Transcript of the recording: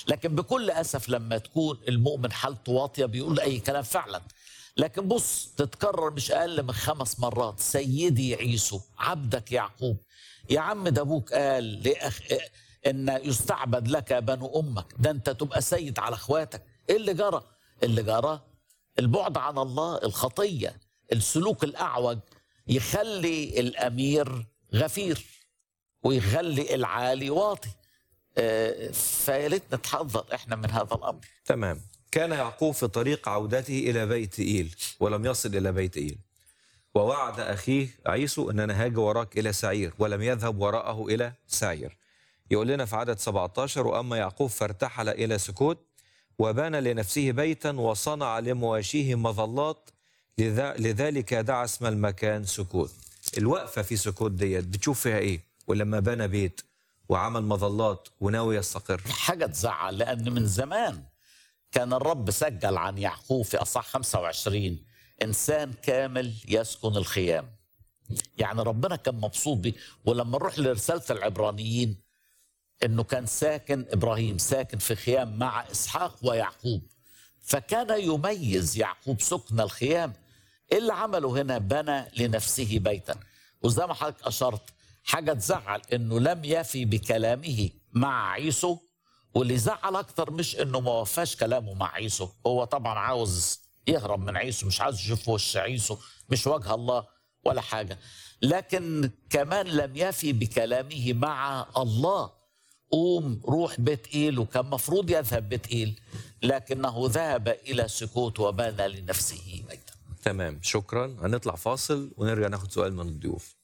لكن بكل اسف لما تكون المؤمن حالته واطيه بيقول اي كلام فعلا لكن بص تتكرر مش اقل من خمس مرات سيدي عيسو عبدك يعقوب يا عم ده ابوك قال لأخ... ان يستعبد لك بنو امك ده انت تبقى سيد على اخواتك ايه اللي جرى اللي جرى البعد عن الله الخطيه السلوك الاعوج يخلي الامير غفير ويخلي العالي واطي آه، فيا ريت نتحذر احنا من هذا الامر تمام كان يعقوب في طريق عودته إلى بيت إيل ولم يصل إلى بيت إيل ووعد أخيه عيسو أن أنا هاجي وراك إلى سعير ولم يذهب وراءه إلى سعير يقول لنا في عدد 17 وأما يعقوب فارتحل إلى سكوت وبنى لنفسه بيتا وصنع لمواشيه مظلات لذا- لذلك دعا اسم المكان سكوت الوقفة في سكوت ديت بتشوف فيها إيه ولما بنى بيت وعمل مظلات وناوي يستقر حاجه تزعل لان من زمان كان الرب سجل عن يعقوب في اصح 25 انسان كامل يسكن الخيام يعني ربنا كان مبسوط بيه ولما نروح لرساله العبرانيين انه كان ساكن ابراهيم ساكن في خيام مع اسحاق ويعقوب فكان يميز يعقوب سكن الخيام ايه اللي عمله هنا بنى لنفسه بيتا وزي ما حضرتك اشرت حاجه تزعل انه لم يفي بكلامه مع عيسو واللي زعل اكتر مش انه ما وفاش كلامه مع عيسو هو طبعا عاوز يهرب من عيسو مش عاوز يشوف وش عيسو مش وجه الله ولا حاجه لكن كمان لم يفي بكلامه مع الله قوم روح بيت ايل وكان مفروض يذهب بيت ايل لكنه ذهب الى سكوت وبنى لنفسه بيتا تمام شكرا هنطلع فاصل ونرجع ناخد سؤال من الضيوف